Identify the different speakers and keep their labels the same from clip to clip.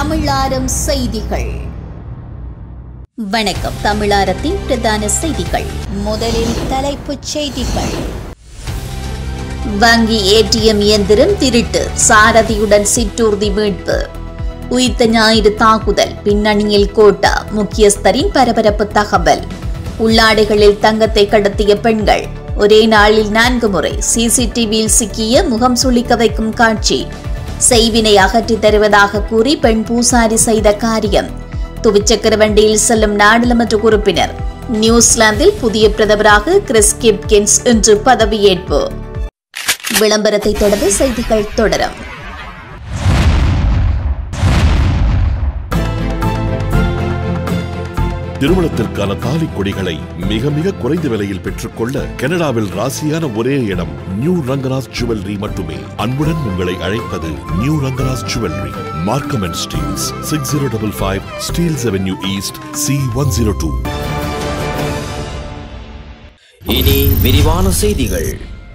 Speaker 1: தமிழாரம் செய்திகள் வணக்கம் தமிழாரத்தின் பிரதான செய்திகள் முதலில் தலைப்புச் செய்திகள் வங்கி ஏடிஎம் இயந்திரம் திருட்டு சாரதியுடன் சிற்றூர்தி மீட்பு உயிர்த்த ஞாயிறு தாக்குதல் பின்னணியில் கோட்டா முக்கியஸ்தரின் பரபரப்பு தகவல் உள்ளாடைகளில் தங்கத்தை கடத்திய பெண்கள் ஒரே நாளில் நான்கு முறை சிசிடிவியில் சிக்கிய முகம் சுளிக்க வைக்கும் காட்சி செய்வினை அகற்றித் தருவதாக கூறி பெண் பூசாரி செய்த காரியம் துவிச்சக்கர வண்டியில் செல்லும் நாடாளுமன்ற உறுப்பினர் நியூசிலாந்தில் புதிய பிரதமராக கிறிஸ் கிப்கின்ஸ் இன்று பதவியேற்பு விளம்பரத்தை தொடர்ந்து செய்திகள் தொடரும்
Speaker 2: திருமணத்திற்கான தாலி கொடிகளை மிக மிக குறைந்த விலையில் பெற்றுக்கொள்ள கனடாவில் ராசியான ஒரே இடம் நியூ ரங்கராஜ் ஜுவல்லரி மட்டுமே அன்புடன் உங்களை அழைப்பது new Rangaraj jewellery Markham and Steeles six zero double five Steeles avenue east C one zero two
Speaker 3: இனி விரிவான செய்திகள்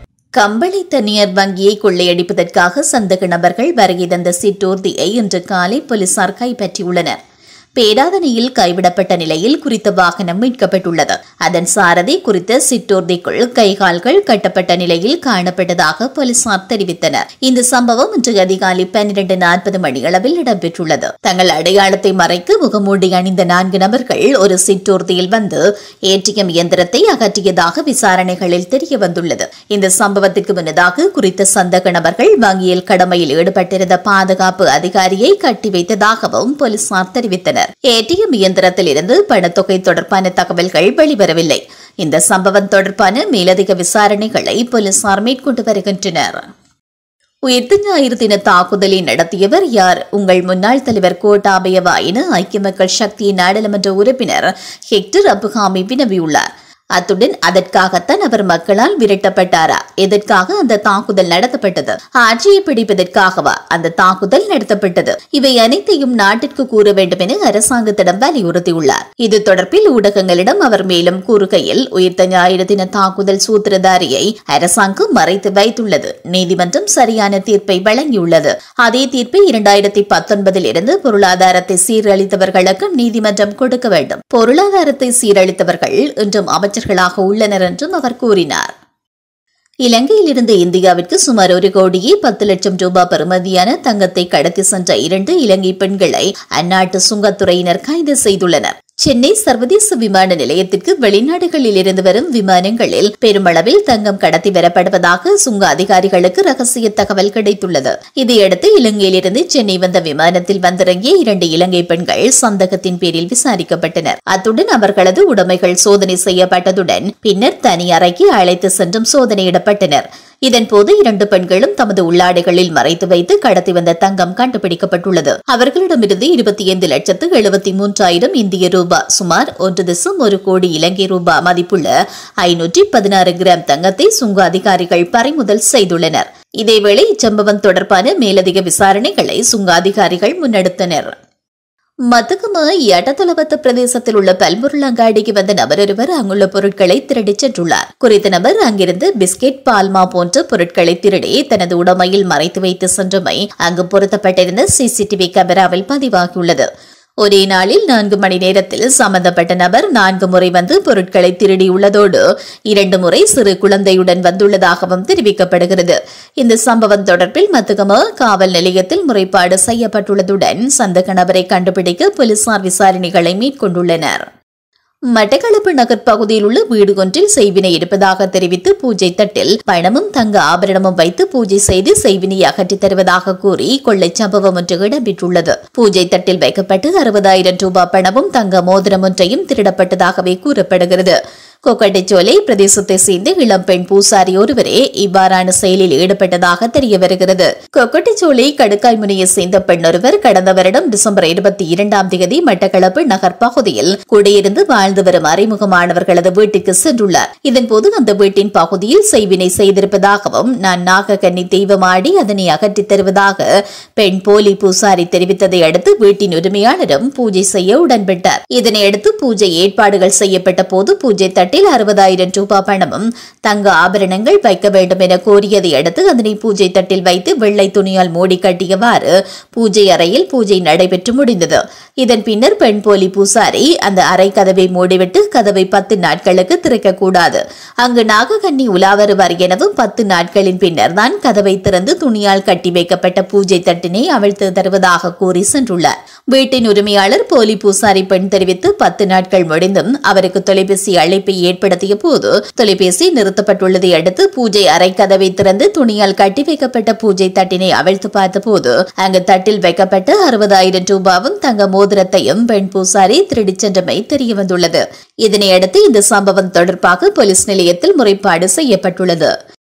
Speaker 1: கம்பளி தனியார் வங்கியை கொள்ளையடிப்பதற்காக சந்தக நபர்கள் வருகை தந்த சிற்றூர்தியை இன்று காலை போலீசார் கைப்பற்றியுள்ளனர் பேராதனையில் கைவிடப்பட்ட நிலையில் குறித்த வாகனம் மீட்கப்பட்டுள்ளது அதன் சாரதி குறித்த சிற்றூர்திக்குள் கைகால்கள் கட்டப்பட்ட நிலையில் காணப்பட்டதாக போலீசார் தெரிவித்தனர் இந்த சம்பவம் இன்று அதிகாலை பன்னிரண்டு நாற்பது மணியளவில் இடம்பெற்றுள்ளது தங்கள் அடையாளத்தை மறைக்க முகமூடி அணிந்த நான்கு நபர்கள் ஒரு சிற்றூர்தியில் வந்து ஏடிஎம் இயந்திரத்தை அகற்றியதாக விசாரணைகளில் தெரிய வந்துள்ளது இந்த சம்பவத்திற்கு முன்னதாக குறித்த சந்தக நபர்கள் வங்கியில் கடமையில் ஈடுபட்டிருந்த பாதுகாப்பு அதிகாரியை கட்டி வைத்ததாகவும் போலீசார் தெரிவித்தனர் ஏடிஎம் இயந்திரத்தில் இருந்து பணத்தொகை தொடர்பான தகவல்கள் வெளிவரவில்லை இந்த சம்பவம் தொடர்பான மேலதிக விசாரணைகளை போலீசார் மேற்கொண்டு வருகின்றனர் உயிர்த்த ஞாயிறு தின தாக்குதலை நடத்தியவர் யார் உங்கள் முன்னாள் தலைவர் கோட்டாபயவா என ஐக்கிய மக்கள் சக்தியின் நாடாளுமன்ற உறுப்பினர் ஹெக்டர் அபுகாமி வினவியுள்ளார் அத்துடன் அதற்காகத்தான் அவர் மக்களால் விரட்டப்பட்டாரா எதற்காக அந்த தாக்குதல் நடத்தப்பட்டது ஆட்சியை பிடிப்பதற்காகவா அந்த தாக்குதல் நடத்தப்பட்டது இவை அனைத்தையும் நாட்டிற்கு கூற வேண்டும் என அரசாங்கத்திடம் வலியுறுத்தியுள்ளார் இது தொடர்பில் ஊடகங்களிடம் அவர் மேலும் கூறுகையில் உயிர்த்த ஞாயிறு தின தாக்குதல் சூத்திரதாரியை அரசாங்கம் மறைத்து வைத்துள்ளது நீதிமன்றம் சரியான தீர்ப்பை வழங்கியுள்ளது அதே தீர்ப்பை இரண்டாயிரத்தி பத்தொன்பதில் இருந்து பொருளாதாரத்தை சீரழித்தவர்களுக்கு நீதிமன்றம் கொடுக்க வேண்டும் பொருளாதாரத்தை சீரழித்தவர்கள் இன்றும் அமைச்சர்களாக உள்ளனர் என்றும் அவர் கூறினார் இலங்கையிலிருந்து இந்தியாவிற்கு சுமார் ஒரு கோடியே பத்து லட்சம் ரூபாய் பெறுமதியான தங்கத்தை கடத்தி சென்ற இரண்டு இலங்கை பெண்களை அந்நாட்டு சுங்கத்துறையினர் கைது செய்துள்ளனர் சென்னை சர்வதேச விமான நிலையத்திற்கு வெளிநாடுகளில் இருந்து வரும் விமானங்களில் பெருமளவில் தங்கம் கடத்தி வரப்படுவதாக சுங்க அதிகாரிகளுக்கு ரகசிய தகவல் கிடைத்துள்ளது இதையடுத்து இலங்கையிலிருந்து சென்னை வந்த விமானத்தில் வந்திறங்கிய இரண்டு இலங்கை பெண்கள் சந்தகத்தின் பேரில் விசாரிக்கப்பட்டனர் அத்துடன் அவர்களது உடைமைகள் சோதனை செய்யப்பட்டதுடன் பின்னர் தனி அறைக்கு அழைத்து சென்றும் சோதனையிடப்பட்டனர் இதன்போது இரண்டு பெண்களும் தமது உள்ளாடைகளில் மறைத்து வைத்து கடத்தி வந்த தங்கம் கண்டுபிடிக்கப்பட்டுள்ளது அவர்களிடமிருந்து இருபத்தி ஐந்து லட்சத்து எழுபத்தி மூன்றாயிரம் இந்திய ரூபாய் சுமார் ஒன்று திசம் ஒரு கோடி இலங்கை ரூபாய் மதிப்புள்ள ஐநூற்றி பதினாறு கிராம் தங்கத்தை சுங்க அதிகாரிகள் பறிமுதல் செய்துள்ளனர் இதேவேளை இச்சம்பவம் தொடர்பான மேலதிக விசாரணைகளை சுங்க அதிகாரிகள் முன்னெடுத்தனர் மத்துக்கும எட்டத்தளவத்து பிரதேசத்தில் உள்ள பல்பொருள் அங்காடிக்கு வந்த நபர் ஒருவர் அங்குள்ள பொருட்களை திருடிச் சென்றுள்ளார் குறித்த நபர் அங்கிருந்து பிஸ்கெட் பால்மா போன்ற பொருட்களை திருடி தனது உடமையில் மறைத்து வைத்து சென்றமை அங்கு பொருத்தப்பட்டிருந்த சிசிடிவி கேமராவில் பதிவாகியுள்ளது ஒரே நாளில் நான்கு மணி நேரத்தில் சம்பந்தப்பட்ட நபர் நான்கு முறை வந்து பொருட்களை திருடியுள்ளதோடு இரண்டு முறை சிறு குழந்தையுடன் வந்துள்ளதாகவும் தெரிவிக்கப்படுகிறது இந்த சம்பவம் தொடர்பில் மத்துகம காவல் நிலையத்தில் முறைப்பாடு செய்யப்பட்டுள்ளதுடன் சந்தக நபரை கண்டுபிடிக்க போலீசார் விசாரணைகளை மேற்கொண்டுள்ளனர் மட்டக்களப்பு நகர் பகுதியில் உள்ள வீடு ஒன்றில் செய்வினை இருப்பதாக தெரிவித்து பூஜை தட்டில் பணமும் தங்க ஆபரணமும் வைத்து பூஜை செய்து செய்வினை அகற்றித் தருவதாக கூறி கொள்ளை சம்பவம் ஒன்று இடம்பெற்றுள்ளது பூஜை தட்டில் வைக்கப்பட்டு அறுபதாயிரம் ரூபாய் பணமும் தங்க மோதிரம் ஒன்றையும் திருடப்பட்டதாகவே கூறப்படுகிறது கொக்கட்டிச்சோலை பிரதேசத்தை சேர்ந்த இளம்பெண் பூசாரி ஒருவரே இவ்வாறான செயலில் ஈடுபட்டதாக தெரிய வருகிறது கொக்கட்டிச்சோலை கடுக்காய் முனையை சேர்ந்த பெண் ஒருவர் கடந்த வருடம் டிசம்பர் இருபத்தி இரண்டாம் தேதி மட்டக்களப்பு நகர் பகுதியில் குடியிருந்து வாழ்ந்து வரும் அறிமுகமானவர்களது வீட்டுக்கு சென்றுள்ளார் இதன்போது அந்த வீட்டின் பகுதியில் செய்வினை செய்திருப்பதாகவும் நான் நாகக்கன்னி தெய்வமாடி அதனை அகற்றித் தருவதாக பெண் போலி பூசாரி தெரிவித்ததை அடுத்து வீட்டின் உரிமையாளரும் பூஜை செய்ய உடன்பட்டார் இதனையடுத்து பூஜை ஏற்பாடுகள் செய்யப்பட்ட போது பூஜை தட்டு தட்டில் அறுபதாயிரம் ரூபாய் பணமும் தங்க ஆபரணங்கள் வைக்க வேண்டும் என கோரியதை அடுத்து அதனை பூஜை தட்டில் வைத்து வெள்ளை துணியால் மூடி கட்டியவாறு பூஜை அறையில் பூஜை நடைபெற்று முடிந்தது இதன் பின்னர் பெண் போலி பூசாரி அந்த அறை கதவை மூடிவிட்டு கதவை பத்து நாட்களுக்கு திறக்கக்கூடாது அங்கு நாககன்னி உலா வருவார் எனவும் பத்து நாட்களின் பின்னர் தான் கதவை திறந்து துணியால் கட்டி வைக்கப்பட்ட பூஜை தட்டினை அவிழ்த்து தருவதாக கூறி சென்றுள்ளார் வீட்டின் உரிமையாளர் போலி பூசாரி பெண் தெரிவித்து பத்து நாட்கள் முடிந்தும் அவருக்கு தொலைபேசி அழைப்பை ஏற்படுத்திய போது தொலைபேசி நிறுத்தப்பட்டுள்ளதை அடுத்து பூஜை அறை கதவை திறந்து துணியால் கட்டி வைக்கப்பட்ட பூஜை தட்டினை அவிழ்த்து பார்த்தபோது அங்கு தட்டில் வைக்கப்பட்ட அறுபதாயிரம் ரூபாவும் தங்க மோதிரத்தையும் பெண் பூசாரி திருடிச் சென்றமை தெரியவந்துள்ளது இதனையடுத்து இந்த சம்பவம் தொடர்பாக போலீஸ் நிலையத்தில் முறைப்பாடு செய்யப்பட்டுள்ளது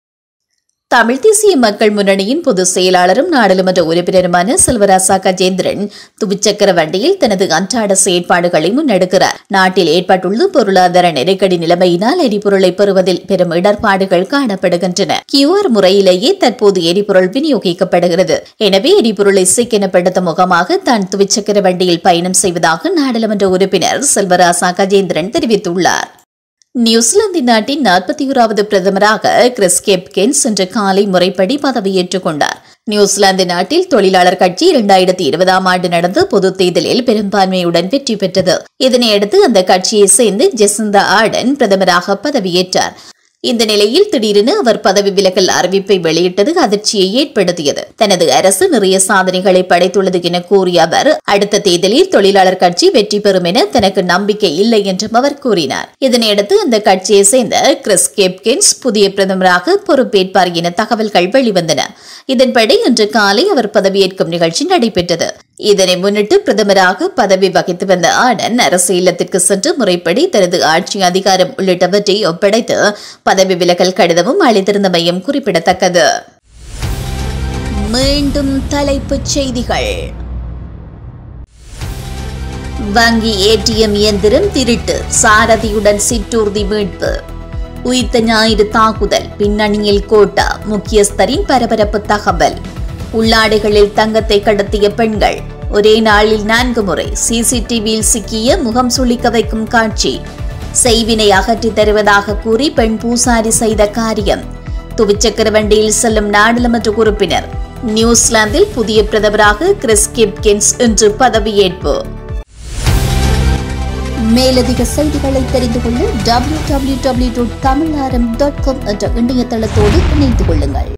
Speaker 1: தமிழ் தேசிய மக்கள் முன்னணியின் பொதுச் செயலாளரும் நாடாளுமன்ற உறுப்பினருமான செல்வராசா கஜேந்திரன் துவிச்சக்கர வண்டியில் தனது அன்றாட செயற்பாடுகளை முன்னெடுக்கிறார் நாட்டில் ஏற்பட்டுள்ள பொருளாதார நெருக்கடி நிலைமையினால் எரிபொருளை பெறுவதில் பெரும் இடர்பாடுகள் காணப்படுகின்றன கியூஆர் முறையிலேயே தற்போது எரிபொருள் விநியோகிக்கப்படுகிறது எனவே எரிபொருளை சிக்கனப்படுத்தும் முகமாக தான் துவிச்சக்கர வண்டியில் பயணம் செய்வதாக நாடாளுமன்ற உறுப்பினர் செல்வராசா கஜேந்திரன் தெரிவித்துள்ளார் நியூசிலாந்து நாட்டின் நாற்பத்தி ஓராவது பிரதமராக கிறிஸ் கெப்கின்ஸ் இன்று காலை முறைப்படி பதவியேற்றுக் கொண்டார் நியூசிலாந்து நாட்டில் தொழிலாளர் கட்சி இரண்டாயிரத்தி இருபதாம் ஆண்டு நடந்த பொதுத் தேர்தலில் பெரும்பான்மையுடன் வெற்றி பெற்றது இதனையடுத்து அந்த கட்சியை சேர்ந்து ஜெசிந்தா ஆர்டன் பிரதமராக பதவியேற்றார் இந்த நிலையில் திடீரென அவர் பதவி விலகல் அறிவிப்பை வெளியிட்டது அதிர்ச்சியை ஏற்படுத்தியது தனது அரசு நிறைய சாதனைகளை படைத்துள்ளது என கூறிய அவர் அடுத்த தேர்தலில் தொழிலாளர் கட்சி வெற்றி பெறும் என தனக்கு நம்பிக்கை இல்லை என்றும் அவர் கூறினார் இதனையடுத்து அந்த கட்சியை சேர்ந்த கிறிஸ் கேப்கின்ஸ் புதிய பிரதமராக பொறுப்பேற்பார் என தகவல்கள் வெளிவந்தன இதன்படி இன்று காலை அவர் பதவியேற்கும் நிகழ்ச்சி நடைபெற்றது இதனை முன்னிட்டு பிரதமராக பதவி வகித்து வந்த ஆனன் அரசு இல்லத்திற்கு சென்று முறைப்படி தனது ஆட்சி அதிகாரம் உள்ளிட்டவற்றை ஒப்படைத்து பதவி விலகல் கடிதமும் அளித்திருந்தமையும் குறிப்பிடத்தக்கது மீண்டும் தலைப்புச் செய்திகள் வங்கி ஏடிஎம் இயந்திரம் திருட்டு சாரதியுடன் சிற்றூர்தி மீட்பு உயிர்த்த ஞாயிறு தாக்குதல் பின்னணியில் கோட்டா முக்கியஸ்தரின் பரபரப்பு தகவல் உள்ளாடைகளில் தங்கத்தை கடத்திய பெண்கள் ஒரே நாளில் நான்கு முறை சிசிடிவியில் சிக்கிய முகம் சுளிக்க வைக்கும் காட்சி செய்வினை அகற்றித் தருவதாக கூறி பெண் பூசாரி செய்த காரியம் துவிச்சக்கர வண்டியில் செல்லும் நாடாளுமன்ற உறுப்பினர் நியூசிலாந்தில் புதிய பிரதமராக கிறிஸ் கிப்கின்ஸ் இன்று பதவியேற்பு மேலதிக செய்திகளை தெரிந்து கொள்ள W W W dot Tamil dot com என்ற இணையதளத்தோடு இணைந்து கொள்ளுங்கள்